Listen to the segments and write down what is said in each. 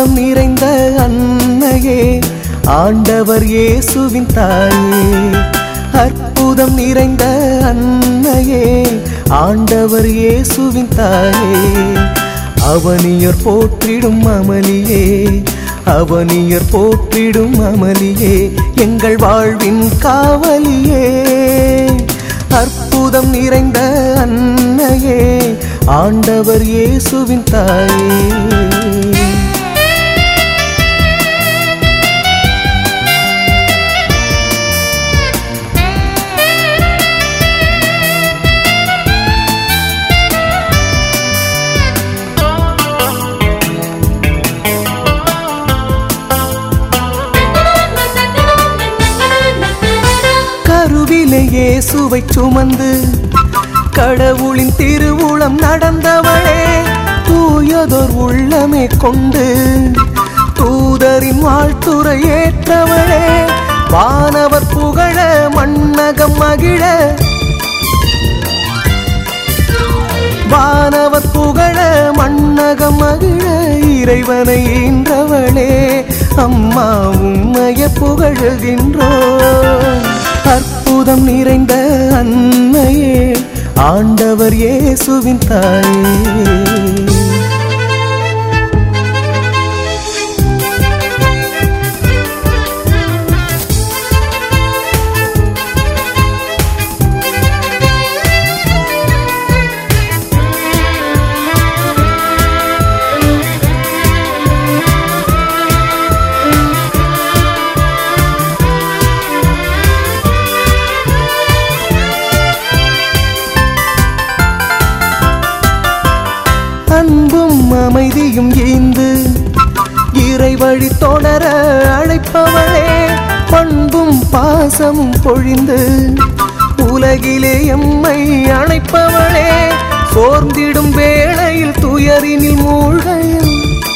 அற்புதம் நிறைந்த அன்னையே ஆண்டவர் இயேசுவின் தாயே அற்புதம் நிறைந்த அன்னையே ஆண்டவர் இயேசுவின் தாயே அவனியர் போற்றிடும் அமளியே அவனியர் போற்றிடும் அமளியே எங்கள் வாழ்வின் காவலியே அற்புதம் நிறைந்த அன்னையே ஆண்டவர் இயேசுவின் தாயே கருவிலே இயேசுவை சுமந்து கடவுளின் திருவுளம் நடந்தவளே தூயதோர் உள்ளமே கொண்டு தூதரின் வாழ்த்துரை ஏற்றவளே வானவர் புகழ மண்ணகம் மகிழ வானவர் புகழ மண்ணகம் மகிழ இறைவனை ஈன்றவளே அம்மா உம்மைய புகழுகின்றோம் அற்புதம் நிறைந்த அன்னையே ஆண்டவர் இயேசுவின் தாயே அன்பும் அமைதியும் ஈந்து இறை வழி தொடர அழைப்பவளே பண்பும் பாசமும் பொழிந்து உலகிலே எம்மை அணைப்பவளே சோர்ந்திடும் வேளையில் துயரினில் மூழ்கையில்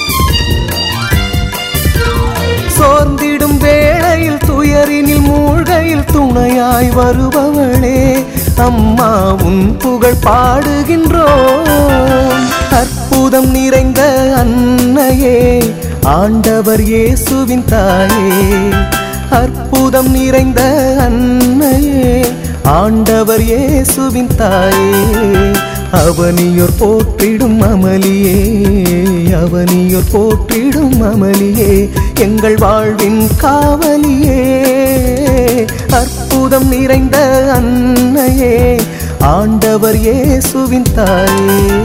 சோர்ந்திடும் வேளையில் துயரினில் மூழ்கையில் துணையாய் வருபவளே அம்மா உன் புகழ் பாடுகின்றோம் அற்புதம் நிறைந்த அன்னையே ஆண்டவர் இயேசுவின் தாயே அற்புதம் நிறைந்த அன்னையே ஆண்டவர் இயேசுவின் தாயே அவனியோர் போற்றிடும் அமளியே அவனியோர் போற்றிடும் அமளியே எங்கள் வாழ்வின் காவலியே அற்புதம் நிறைந்த அன்னையே ஆண்டவர் இயேசுவின் தாயே